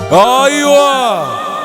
ايوه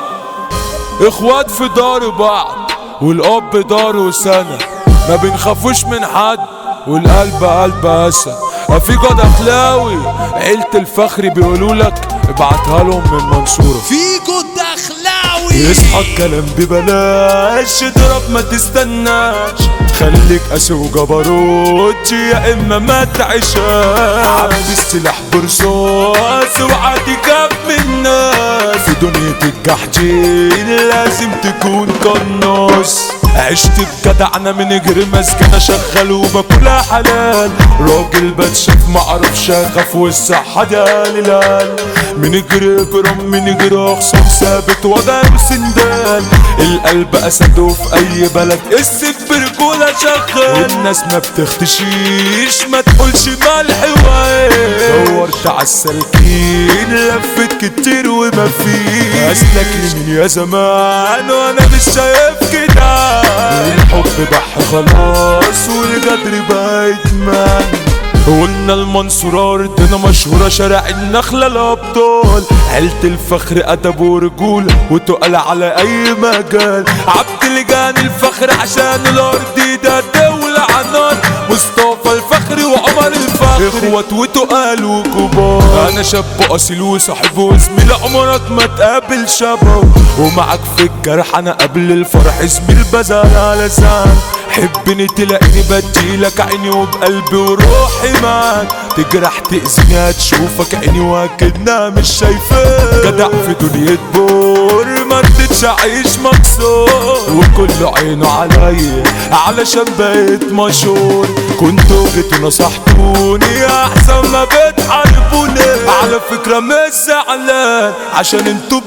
اخوات في دار بعض والاب داره سنة ما بنخافوش من حد والقلب قلب اسد في جد اخلاوي عيلة الفخر بيقولوا لك ابعتها لهم من منصورة فيكو الدخلاوي يصحى الكلام ببلاش اضرب ما تستناش خليك قاسي وجبروت يا اما ما تعيشاش عبي السلاح برصاص اوعى تخاف من الناس في دنيا الجحدين لازم تكون قناص عشت بجدعنة من غير مسكنة شغال وباكلها حلال راجل بتشاف معرفش اخاف والصحة دي قليلان من غير جرام من غير اخصام ثابت وضع وسندان القلب اسده في اي بلد السيف برجولة شغال والناس ما بتختشيش ما تقولش ملح وعين دورت على السالكين لفت كتير وما فيش اسلك لمين يا زمان وانا مش شايف كده الحب بح خلاص والقدر بقى ادمان قلنا المنصورة أرضنا مشهورة شارع النخلة الأبطال عيلة الفخر أدب ورجولة وتقل على أي مجال عبد لجان الفخر عشان الأرض ده دولة عنان مصطفى الفخري وعمر الفخري اخوات وتقال وكبار انا شاب اصيل وصاحب وزميل عمرك ما تقابل شبهه ومعك في الجرح انا قبل الفرح زميل بزعل على زعل حبني تلاقيني بديلك عيني وبقلبي وروحي معاك تجرح تأذيني هتشوفك عيني واكدنا مش شايفاك جدع في دنيا بور ما رضيتش اعيش مكسور وكل عينه عليا علشان بقيت مشهور كنتوا جيتوا نصحتوني احسن ما بتحاربوني على فكرة مش زعلان عشان انتوا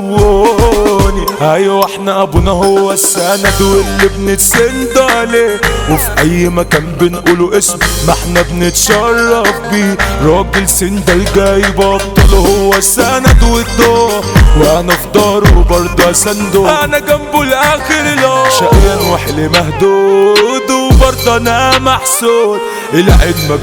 بتووني ايوه احنا ابونا هو السند واللي بنتسند عليه وفي اي مكان بنقوله اسم ما احنا بنتشرف بيه راجل سندل جايب ابطال هو السند والضوء وانا في داره برضه اسنده انا جنبه لاخر لا شقيان وحلي مهدود وبرضه انا محسود العين ما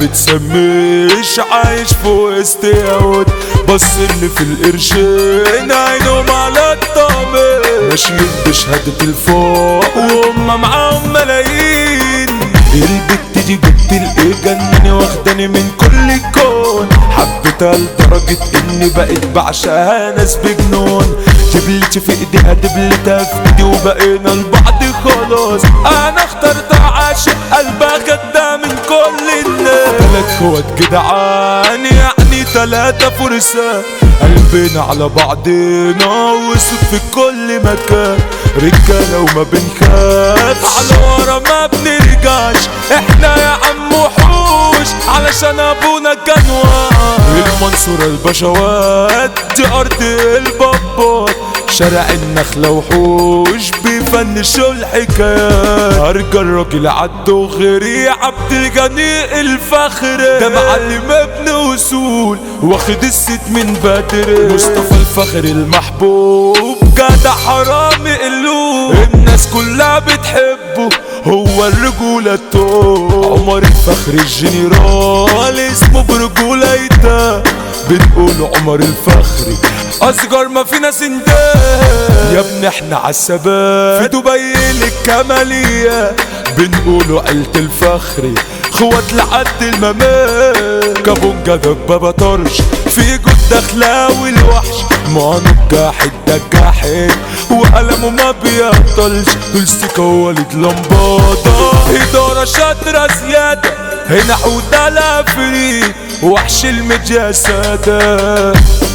بتسميش عايش فوق استياود بص اللي في القرشين عينهم على الطامر ماشيين بشهادة الفوق وهم معاهم ملايين البت دي بنت الايه جنني واخداني من كل الكون حبيتها لدرجة اني بقيت بعشقها ناس بجنون دبلتي في ايديها دبلتها في ايدي وبقينا لبعض خلاص انا اخترت عاشق قلبها خدها من كل الناس تلات اخوات جدعان يعني تلاتة فرسان قلبنا على بعضنا وصوت في كل مكان رجالة وما بنخاف على ورا ما بنرجعش احنا يا عم وحوش علشان ابونا كان واقف المنصورة البشوات دي ارض البابات شارع النخلة وحوش بيفنشوا الحكايات ارجى الراجل عدو غيري عبد الغني الفخر ده معلم ابن وصول واخد الست من بدر مصطفى الفخر المحبوب جدع حرامي قلوب الناس كلها بتحبه هو الرجولة التوب عمر الفخر الجنرال اسمه برجولة يتا بنقول عمر الفخري اصغر ما فينا سندان يا ابني احنا عالسباب في دبي الكمالية بنقولوا عيلة الفخري خوات لحد الممات كابونجا دبابة طرش في جود دخلاوي الوحش ما نجاحد دجاحد وقلمه ما بيعطلش دول سيكا وليد لمبادة إدارة شاطرة زيادة هنا حوده العفريت وحش المجاسدة